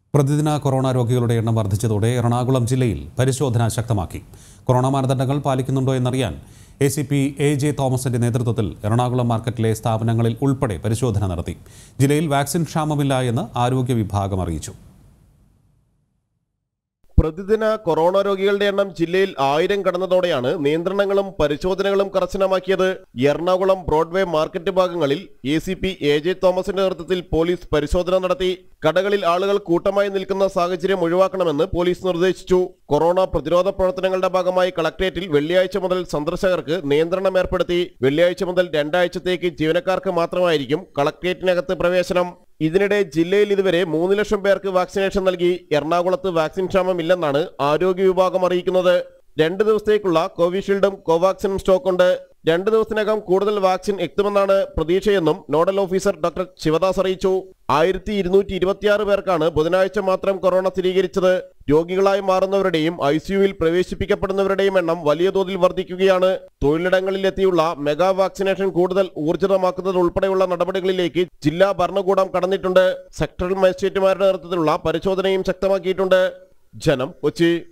പ്രതിദിന കൊറോണ രോഗികളുടെ എണ്ണം വർദ്ധിച്ചതോടെ എറണാകുളം ജില്ലയിൽ പരിശോധന ശക്തമാക്കി കൊറോണ മാനദണ്ഡങ്ങൾ പാലിക്കുന്നുണ്ടോ എന്നറിയാൻ A C P A J തോമസിന്റെ നേതൃത്വത്തിൽ എറണാകുളം മാർക്കറ്റിലെ സ്ഥാപനങ്ങളിൽ ഉൾപ്പെടെ പരിശോധന നടത്തി ജില്ലയിൽ വാക്സിൻ ക്ഷാമമില്ല എന്ന് ആരോഗ്യ വിഭാഗം അറിയിച്ചു പ്രതിദിന കൊറോണ രോഗികളുടെ എണ്ണം ജില്ലയിൽ ആയിരം കടന്നതോടെയാണ് നിയന്ത്രണങ്ങളും പരിശോധനകളും കർശനമാക്കിയത് എറണാകുളം ബ്രോഡ്വേ മാർക്കറ്റ് ഭാഗങ്ങളിൽ A C P A J തോമസിന്റെ നേതൃത്വത്തിൽ പോലീസ് പരിശോധന നടത്തി കടകളിൽ ആളുകൾ കൂട്ടമായി നിൽക്കുന്ന സാഹചര്യം ഒഴിവാക്കണമെന്ന് പോലീസ് നിർദ്ദേശിച്ചു കൊറോണ പ്രതിരോധ പ്രവർത്തനങ്ങളുടെ ഭാഗമായി കളക്ടറേറ്റിൽ വെള്ളിയാഴ്ച മുതൽ സന്ദർശകർക്ക് നിയന്ത്രണം ഏർപ്പെടുത്തി വെള്ളിയാഴ്ച മുതൽ രണ്ടാഴ്ചത്തേക്ക് ജീവനക്കാർക്ക് മാത്രമായിരിക്കും കളക്ടറേറ്റിനകത്ത് പ്രവേശനം ഇതിനിടെ ജില്ലയിൽ ഇതുവരെ മൂന്ന് ലക്ഷം പേർക്ക് വാക്സിനേഷൻ നൽകി എറണാകുളത്ത് വാക്സിൻ ക്ഷാമമില്ലെന്നാണ് ആരോഗ്യ വിഭാഗം അറിയിക്കുന്നത് രണ്ട് ദിവസത്തേക്കുള്ള കോവിഷീൽഡും കോവാക്സിനും സ്റ്റോക്കുണ്ട് രണ്ട് ദിവസത്തിനകം കൂടുതൽ വാക്സിൻ എത്തുമെന്നാണ് പ്രതീക്ഷയെന്നും നോഡൽ ഓഫീസർ ഡോക്ടർ ശിവദാസ് അറിയിച്ചു ആയിരത്തി ഇരുന്നൂറ്റി ഇരുപത്തിയാറ് പേർക്കാണ് ബുധനാഴ്ച മാത്രം കൊറോണ സ്ഥിരീകരിച്ചത് രോഗികളായി മാറുന്നവരുടെയും ഐ സിയുവിൽ പ്രവേശിപ്പിക്കപ്പെടുന്നവരുടെയും എണ്ണം വലിയ തോതിൽ വർദ്ധിക്കുകയാണ് തൊഴിലിടങ്ങളിലെത്തിയുള്ള മെഗാ വാക്സിനേഷൻ കൂടുതൽ ഊർജിതമാക്കുന്നത് ഉൾപ്പെടെയുള്ള നടപടികളിലേക്ക് ജില്ലാ ഭരണകൂടം കടന്നിട്ടുണ്ട് സെക്ടറൽ മജിസ്ട്രേറ്റുമാരുടെ നേതൃത്വത്തിലുള്ള പരിശോധനയും ശക്തമാക്കിയിട്ടുണ്ട് ജനം കൊച്ചി